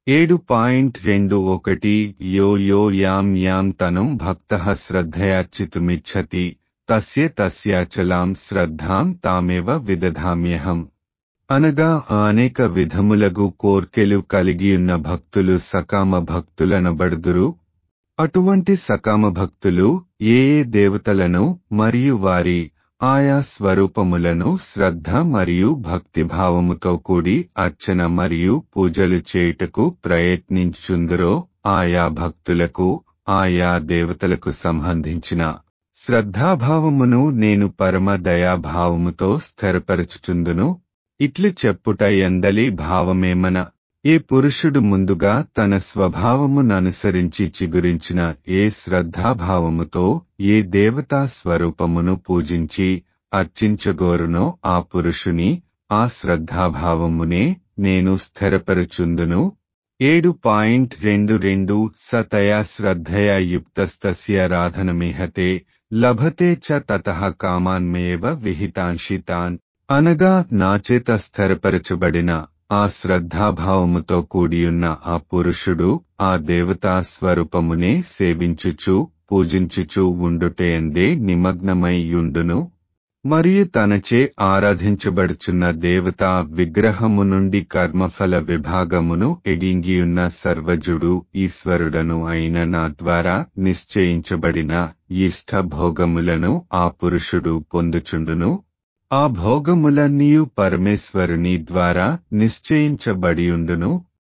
ఏడు పాయింట్ రెండు ఒకటి యో యో యాం యాం తనుం భక్త శ్రద్ధయార్చితుమిచ్చతి తస్య తస్యాచలాం శ్రద్ధాం తామేవ విదధామ్యహం అనగా అనేక విధములగు కోర్కెలు కలిగియున్న భక్తులు సకామ భక్తులనబడుదురు అటువంటి సకామ భక్తులు ఏ ఏ దేవతలను మరియు వారి ఆయా స్వరూపములను శ్రద్ధ మరియు భక్తిభావముతో కూడి అర్చన మరియు పూజలు చేయుటకు ప్రయత్నించుందరో ఆయా భక్తులకు ఆయా దేవతలకు సంబంధించిన శ్రద్ధాభావమును నేను పరమ దయాభావముతో స్థిరపరచుచుందును ఇట్లు చెప్పుట ఎందలి భావమేమన ఏ పురుషుడు ముందుగా తన స్వభావముననుసరించి చిగురించిన ఏ శ్రద్ధాభావముతో ఏ దేవతా స్వరూపమును పూజించి అర్చించగోరునో ఆ పురుషుని ఆ శ్రద్ధాభావమునే నేను స్థిరపరుచుందును ఏడు పాయింట్ రెండు రెండు సతయా శ్రద్ధయా యుక్తస్తస్య రాధనమిహతే లభతే చ తతః కామాన్మేవ విహితాంశితాన్ అనగా నాచేత స్థిరపరచబడిన ఆ శ్రద్ధాభావముతో కూడియున్న ఆ పురుషుడు ఆ దేవతా స్వరూపమునే సేవించుచు పూజించుచు ఉండుటయందే నిమగ్నమై యుండును మరియు తనచే ఆరాధించబడుచున్న దేవతా విగ్రహము నుండి కర్మఫల విభాగమును ఎడింగియున్న సర్వజుడు ఈశ్వరుడను అయిన నా ద్వారా నిశ్చయించబడిన ఇష్ట భోగములను ఆ పురుషుడు పొందుచుండును ఆ భోగములన్నీయు పరమేశ్వరుని ద్వారా నిశ్చయించబడియుండును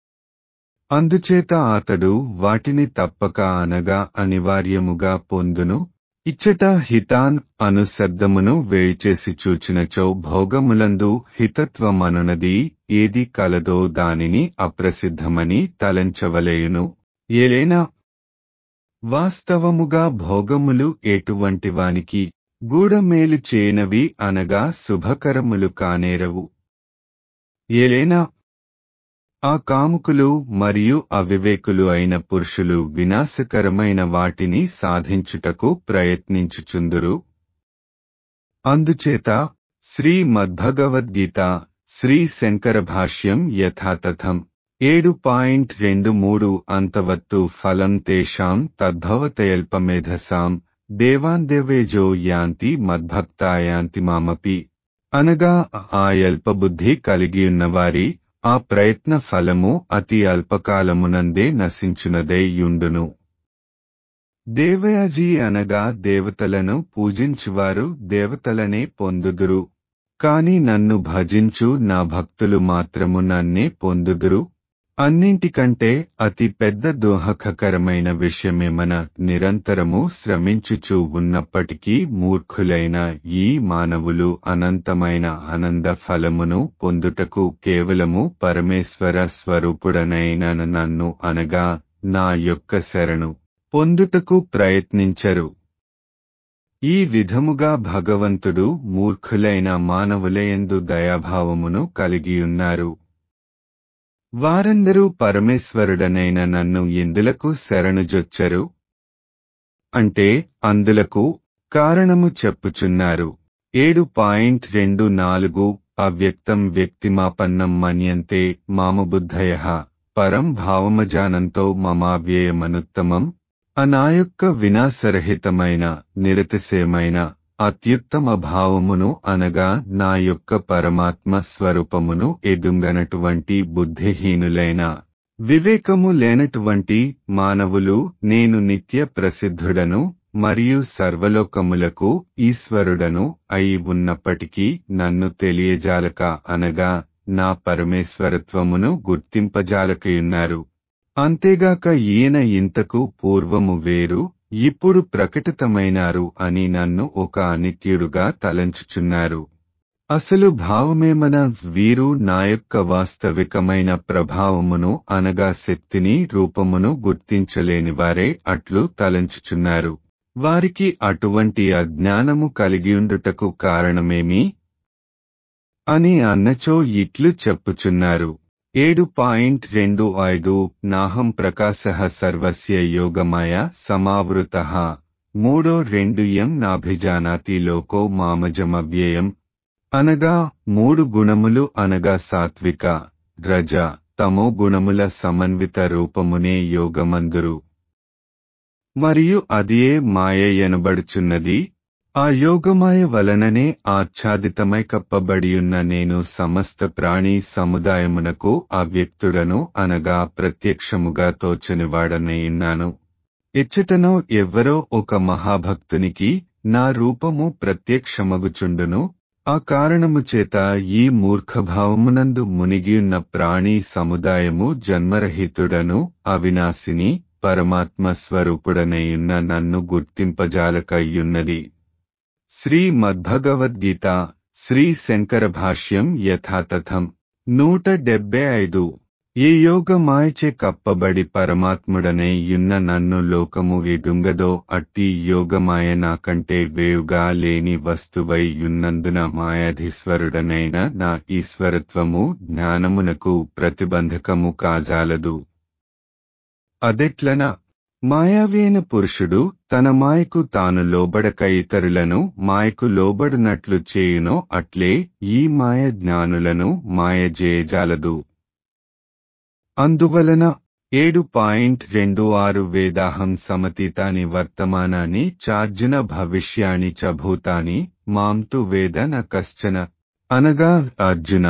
అందుచేత అతడు వాటిని తప్పక అనగా అనివార్యముగా పొందును ఇచ్చట హితాన్ అను శబ్దమును వేయిచేసి చూచినచో భోగములందు హితత్వమనునది ఏది కలదో దానిని అప్రసిద్ధమని తలంచవలేయును ఏలైనా వాస్తవముగా భోగములు ఎటువంటి వానికి గూఢమేలు చేయనవి అనగా శుభకరములు కానేరవు ఏలైనా ఆ కాముకులు మరియు అవివేకులు అయిన పురుషులు వినాశకరమైన వాటిని సాధించుటకు ప్రయత్నించుచుందురు అందుచేత శ్రీ మద్భగవద్గీత శ్రీ శంకర భాష్యం యథాతథం ఏడు పాయింట్ రెండు మూడు అంతవత్తు ఫలం తేషాం తద్భవతయల్పమేధసాం దేవాందేవేజో యాంతి మద్భక్తాయాంతి మామపి అనగా ఆ అల్పబుద్ధి కలిగియున్నవారి ఆ ప్రయత్న ఫలము అతి అల్పకాలమునందే నశించునదై యుండును దేవయాజీ అనగా దేవతలను పూజించువారు దేవతలనే పొందుదురు కాని నన్ను భజించు నా భక్తులు మాత్రము నన్నే పొందుదురు అన్నింటికంటే అతి పెద్ద దోహకకరమైన విషయమేమన నిరంతరము శ్రమించుచూ ఉన్నప్పటికీ మూర్ఖులైన ఈ మానవులు అనంతమైన ఆనంద ఫలమును పొందుటకు కేవలము పరమేశ్వర స్వరూపుడనైన నన్ను అనగా నా యొక్క శరణు పొందుటకు ప్రయత్నించరు ఈ విధముగా భగవంతుడు మూర్ఖులైన మానవులయందు దయాభావమును కలిగియున్నారు వారందరూ పరమేశ్వరుడనైన నన్ను ఎందులకు శరణుజొచ్చరు అంటే అందులకు కారణము చెప్పుచున్నారు ఏడు పాయింట్ రెండు నాలుగు అవ్యక్తం వ్యక్తిమాపన్నం మన్యంతే మామబుద్ధయ పరం భావమజానంతో మమావ్యయమనుత్తమం అనాయొక్క వినాశరహితమైన నిరతిశయమైన అత్యుత్తమ భావమును అనగా నా యొక్క పరమాత్మ స్వరూపమును ఎదుంగనటువంటి బుద్ధిహీనులైన వివేకము లేనటువంటి మానవులు నేను నిత్య ప్రసిద్ధుడను మరియు సర్వలోకములకు ఈశ్వరుడను అయి ఉన్నప్పటికీ నన్ను తెలియజాలక అనగా నా పరమేశ్వరత్వమును గుర్తింపజాలకయున్నారు అంతేగాక ఈయన ఇంతకు పూర్వము వేరు ఇప్పుడు ప్రకటితమైనారు అని నన్ను ఒక అనిత్యుడుగా తలంచుచున్నారు అసలు భావమేమన వీరు నా యొక్క వాస్తవికమైన ప్రభావమును అనగా శక్తిని రూపమును గుర్తించలేనివారే అట్లు తలంచుచున్నారు వారికి అటువంటి అజ్ఞానము కలిగియుండుటకు కారణమేమి అని అన్నచో ఇట్లు చెప్పుచున్నారు ఏడు పాయింట్ రెండు ఐదు నాహం ప్రకాశ సర్వస్య యోగమయ సమావృత మూడో రెండు ఎం నాభిజానాతి లోకో మామజమవ్యయం అనగా మూడు గుణములు అనగా సాత్విక రజ తమో గుణముల సమన్విత రూపమునే యోగమందురు మరియు అదియే మాయ ఎనబడుచున్నది ఆ యోగమాయ వలననే ఆచ్ఛాదితమై కప్పబడియున్న నేను సమస్త ప్రాణి సముదాయమునకు అవ్యక్తుడను అనగా ప్రత్యక్షముగా తోచనివాడనైన్నాను ఇచ్చటనో ఎవ్వరో ఒక మహాభక్తునికి నా రూపము ప్రత్యక్షమగుచుండును ఆ కారణము చేత ఈ మూర్ఖభావమునందు మునిగియున్న ప్రాణి సముదాయము జన్మరహితుడను అవినాశిని పరమాత్మ స్వరూపుడనైయున్న నన్ను గుర్తింపజాలకయ్యున్నది శ్రీ మద్భగవద్గీత శ్రీ శంకర భాష్యం యథాతథం నూట డెబ్బై ఐదు ఏ యోగమాయచే కప్పబడి పరమాత్ముడనే యున్న నన్ను లోకము ఎడుంగదో అట్టి యోగమాయ నాకంటే వేవుగా లేని వస్తువై యున్నందున మాయాధీశ్వరుడనైన నా ఈశ్వరత్వము జ్ఞానమునకు ప్రతిబంధకము కాజాలదు అదెట్లన మాయావేన పురుషుడు తన మాయకు తాను లోబడక ఇతరులను మాయకు లోబడినట్లు చేయునో అట్లే ఈ మాయ జ్ఞానులను మాయ జేయజాలదు అందువలన ఏడు పాయింట్ రెండు ఆరు వేదాహం సమతీతాని వర్తమానాన్ని చార్జున భవిష్యాని చ భూతాని మాంతు వేద న కశ్చన అనగా అర్జున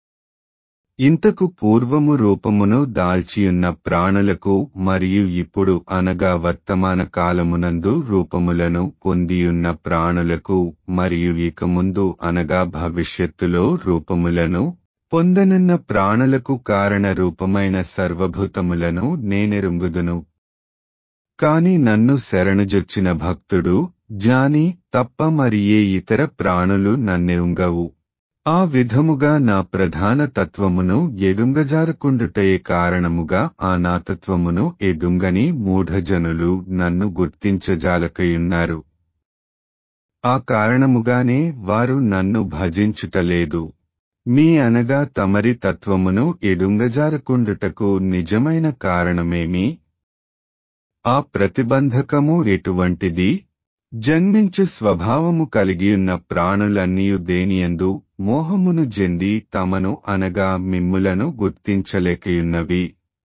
ఇంతకు పూర్వము రూపమును దాల్చియున్న ప్రాణులకు మరియు ఇప్పుడు అనగా వర్తమాన కాలమునందు రూపములను పొందియున్న ప్రాణులకు మరియు ఇక ముందు అనగా భవిష్యత్తులో రూపములను పొందనున్న ప్రాణులకు కారణ రూపమైన సర్వభూతములను నేనెరుంగుదును కాని నన్ను శరణుజొచ్చిన భక్తుడు జాని తప్ప మరి ఏ ఇతర ప్రాణులు నన్నెరుంగవు ఆ విధముగా నా ప్రధాన తత్వమును ఎదుంగజారకుండుటయే కారణముగా ఆ నా తత్వమును ఎదుంగని మూఢజనులు నన్ను గుర్తించజాలకయున్నారు ఆ కారణముగానే వారు నన్ను భజించుటలేదు మీ అనగా తమరి తత్వమును ఎడుంగజారకుండుటకు నిజమైన కారణమేమి ఆ ప్రతిబంధకము ఎటువంటిది జన్మించు స్వభావము కలిగియున్న ప్రాణులన్నీయు దేనియందు మోహమును జెంది తమను అనగా మిమ్ములను గుర్తించలేకయున్నవి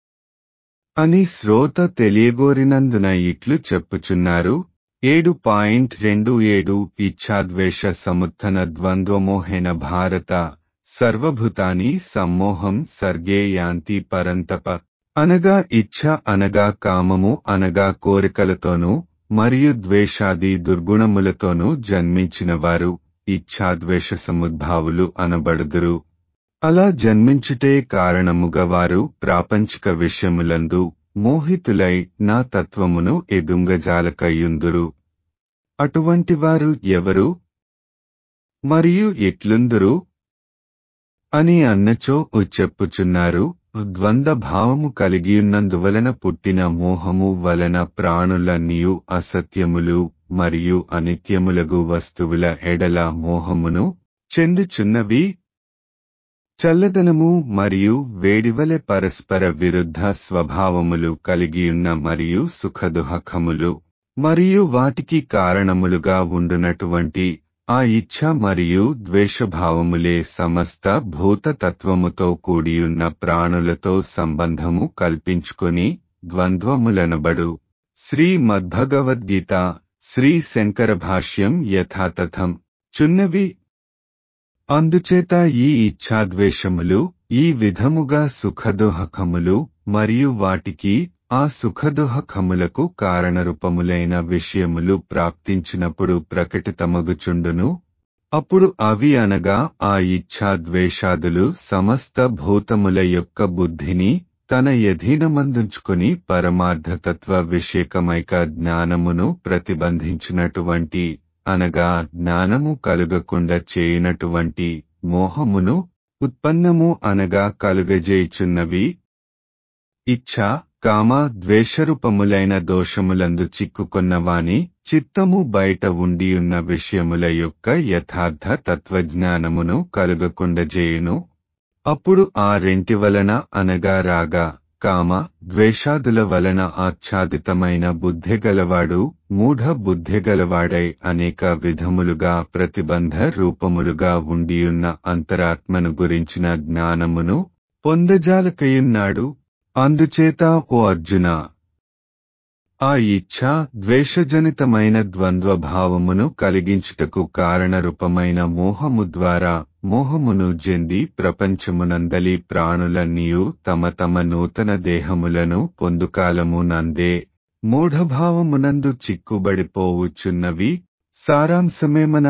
అని శ్రోత తెలియగోరినందున ఇట్లు చెప్పుచున్నారు ఏడు పాయింట్ రెండు ఏడు ఇచ్ఛాద్వేష సముత్థన ద్వంద్వమోహేన భారత సర్వభూతాని సమ్మోహం సర్గే యాంతి పరంతప అనగా ఇచ్ఛ అనగా కామము అనగా కోరికలతోనూ మరియు ద్వేషాది దుర్గుణములతోనూ జన్మించిన వారు ఇచ్ఛాద్వేష సముద్భావులు అనబడుదురు అలా జన్మించుటే కారణముగా వారు ప్రాపంచిక విషయములందు మోహితులై నా తత్వమును ఎదుంగజాలకయ్యుందురు అటువంటి వారు ఎవరు మరియు ఎట్లుందురు అని అన్నచో చెప్పుచున్నారు ద్వంద్వ భావము కలిగియున్నందువలన పుట్టిన మోహము వలన ప్రాణులన్నీయు అసత్యములు మరియు అనిత్యములగు వస్తువుల ఎడల మోహమును చెందుచున్నవి చల్లదనము మరియు వేడివలె పరస్పర విరుద్ధ స్వభావములు కలిగియున్న మరియు సుఖదుహకములు మరియు వాటికి కారణములుగా ఉండునటువంటి ఆ ఇచ్ఛ మరియు ద్వేషభావములే సమస్త భూతతత్వముతో కూడియున్న ప్రాణులతో సంబంధము కల్పించుకొని ద్వంద్వములనబడు శ్రీ మద్భగవద్గీత శ్రీ శంకర భాష్యం యథాతథం చున్నవి అందుచేత ఈ ఇచ్ఛాద్వేషములు ఈ విధముగా సుఖదుహకములు మరియు వాటికి ఆ సుఖదుహకములకు కారణరూపములైన విషయములు ప్రాప్తించినప్పుడు ప్రకటితమగుచుండును అప్పుడు అవి అనగా ఆ ఇచ్ఛాద్వేషాదులు సమస్త భూతముల యొక్క బుద్ధిని తన యధీనమందుంచుకుని పరమార్థతత్వ విషేకమైక జ్ఞానమును ప్రతిబంధించినటువంటి అనగా జ్ఞానము కలుగకుండా చేయనటువంటి మోహమును ఉత్పన్నము అనగా కలుగజేయుచున్నవి ఇచ్ఛ కామ ద్వేషరూపములైన దోషములందు చిక్కుకొన్నవాని చిత్తము బయట ఉండియున్న విషయముల యొక్క యథార్థ తత్వజ్ఞానమును కలుగకుండజేయును అప్పుడు ఆ రెంటి వలన అనగా రాగా కామ ద్వేషాదుల వలన ఆచ్ఛాదితమైన బుద్ధిగలవాడు మూఢ బుద్ధిగలవాడై అనేక విధములుగా ప్రతిబంధ రూపములుగా ఉండియున్న అంతరాత్మను గురించిన జ్ఞానమును పొందజాలకయున్నాడు అందుచేత ఓ అర్జున ఆ ఇచ్ఛ ద్వేషజనితమైన ద్వంద్వభావమును కలిగించుటకు కారణరూపమైన మోహము ద్వారా మోహమును జెంది ప్రపంచమునందలి ప్రాణులన్నీయు తమ తమ నూతన దేహములను పొందుకాలము నందే మూఢభావమునందు చిక్కుబడిపోవుచున్నవి సారాంశమేమన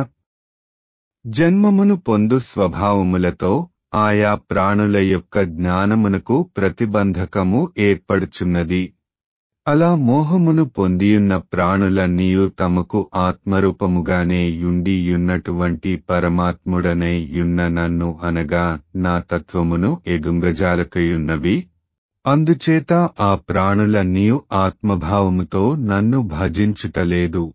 జన్మమును పొందు స్వభావములతో ఆయా ప్రాణుల యొక్క జ్ఞానమునకు ప్రతిబంధకము ఏర్పడుచున్నది అలా మోహమును పొందియున్న ప్రాణులన్నీయు తమకు ఆత్మరూపముగానే యుండి యున్నటువంటి పరమాత్ముడనై యున్న నన్ను అనగా నా తత్వమును ఎగుంగజాలకయున్నవి అందుచేత ఆ ప్రాణులన్నీయు ఆత్మభావముతో నన్ను భజించుటలేదు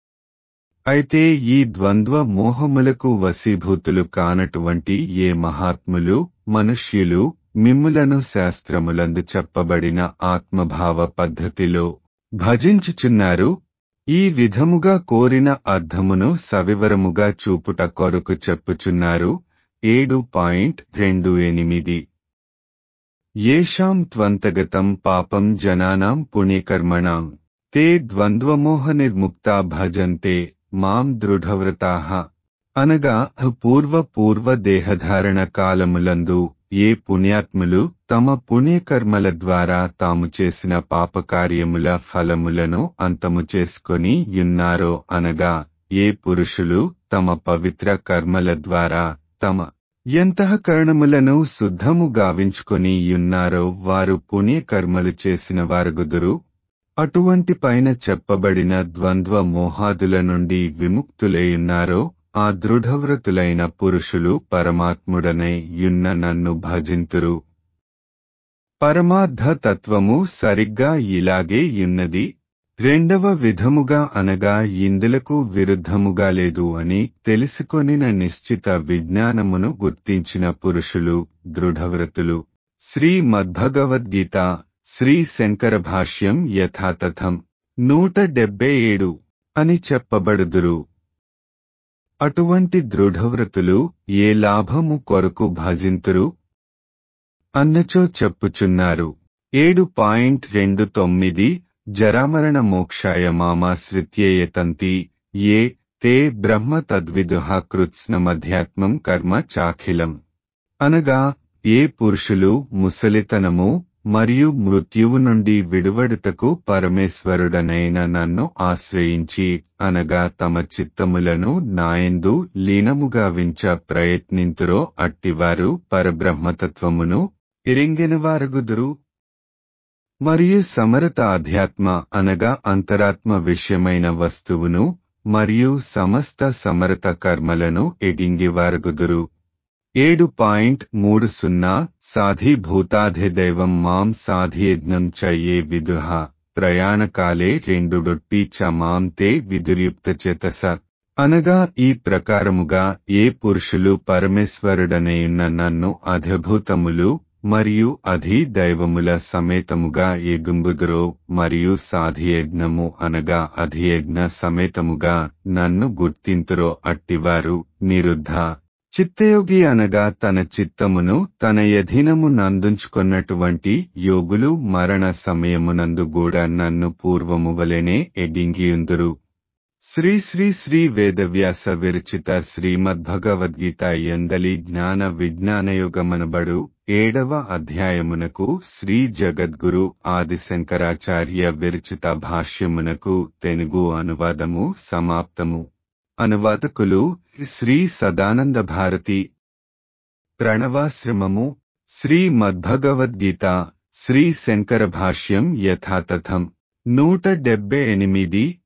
అయితే ఈ ద్వంద్వ మోహములకు వశీభూతులు కానటువంటి ఏ మహాత్ములు మనుష్యులు మిమ్ములను శాస్త్రములందు చెప్పబడిన ఆత్మభావ పద్ధతిలో భజించుచున్నారు ఈ విధముగా కోరిన అర్థమును సవివరముగా చూపుట కొరకు చెప్పుచున్నారు ఏడు పాయింట్ రెండు ఎనిమిది ఏషాం త్వంతగతం పాపం జనానాం పుణ్యకర్మణాం తే ద్వంద్వమోహ నిర్ముక్తా భజంతే మాం దృఢవ్రతాః అనగా పూర్వ పూర్వ దేహధారణ కాలములందు ఏ పుణ్యాత్ములు తమ పుణ్యకర్మల ద్వారా తాము చేసిన పాపకార్యముల ఫలములను అంతము చేసుకొని యున్నారో అనగా ఏ పురుషులు తమ పవిత్ర కర్మల ద్వారా తమ ఎంతఃకరణములను శుద్ధము గావించుకొని యున్నారో వారు పుణ్యకర్మలు చేసిన వారుగుదురు అటువంటి పైన చెప్పబడిన ద్వంద్వ మోహాదుల నుండి విముక్తులైయున్నారో ఆ దృఢవ్రతులైన పురుషులు పరమాత్ముడనై యున్న నన్ను భజింతురు పరమార్థ తత్వము సరిగ్గా ఇలాగే యున్నది రెండవ విధముగా అనగా ఇందులకు విరుద్ధముగా లేదు అని తెలుసుకొనిన నిశ్చిత విజ్ఞానమును గుర్తించిన పురుషులు దృఢవ్రతులు శ్రీ మద్భగవద్గీత శ్రీ శంకర భాష్యం యథాతథం నూట డెబ్బై ఏడు అని చెప్పబడుదురు అటువంటి దృఢవ్రతులు ఏ లాభము కొరకు భజింతురు అన్నచో చెప్పుచున్నారు ఏడు పాయింట్ రెండు తొమ్మిది జరామరణ మోక్షాయ మామాశ్రిత్యేయతంతి ఏ తే బ్రహ్మ తద్విదుహ కృత్స్నమధ్యాత్మం కర్మ చాఖిలం అనగా ఏ పురుషులు ముసలితనము మరియు మృత్యువు నుండి విడువడుటకు పరమేశ్వరుడనైన నన్ను ఆశ్రయించి అనగా తమ చిత్తములను నాయందు లీనముగా వించ ప్రయత్నింతురో అట్టివారు పరబ్రహ్మతత్వమును ఇరింగినవారుగుదురు మరియు సమరత ఆధ్యాత్మ అనగా అంతరాత్మ విషయమైన వస్తువును మరియు సమస్త సమరత కర్మలను ఎడింగివారుగుదురు ఏడు పాయింట్ మూడు సున్నా సాధిభూతాధిదైవం మాం సాధియజ్ఞం చ ఏ విదుహ ప్రయాణకాలే రెండు డొట్టి చ మాం తే విదుర్యుక్తచేతస అనగా ఈ ప్రకారముగా ఏ పురుషులు పరమేశ్వరుడనయున్న నన్ను అధిభూతములు మరియు అధి దైవముల సమేతముగా ఎగుంబుదురో మరియు సాధియజ్ఞము అనగా అధియజ్ఞ సమేతముగా నన్ను గుర్తింతురో అట్టివారు నిరుద్ధ చిత్తయోగి అనగా తన చిత్తమును తన యధీనము నందుంచుకున్నటువంటి యోగులు మరణ సమయమునందు కూడా నన్ను పూర్వము వలెనే ఎడింగియుందురు శ్రీ శ్రీ శ్రీ వేదవ్యాస విరచిత శ్రీమద్భగవద్గీత ఎందలి జ్ఞాన విజ్ఞానయుగమనబడు ఏడవ అధ్యాయమునకు శ్రీ జగద్గురు ఆదిశంకరాచార్య విరచిత భాష్యమునకు తెలుగు అనువాదము సమాప్తము అనువాదకులు శ్రీ సదానంద భారతి ప్రణవాశ్రమము శ్రీ మద్భగవద్గీత శ్రీ శంకర భాష్యం యథాతథం నూట డెబ్బై ఎనిమిది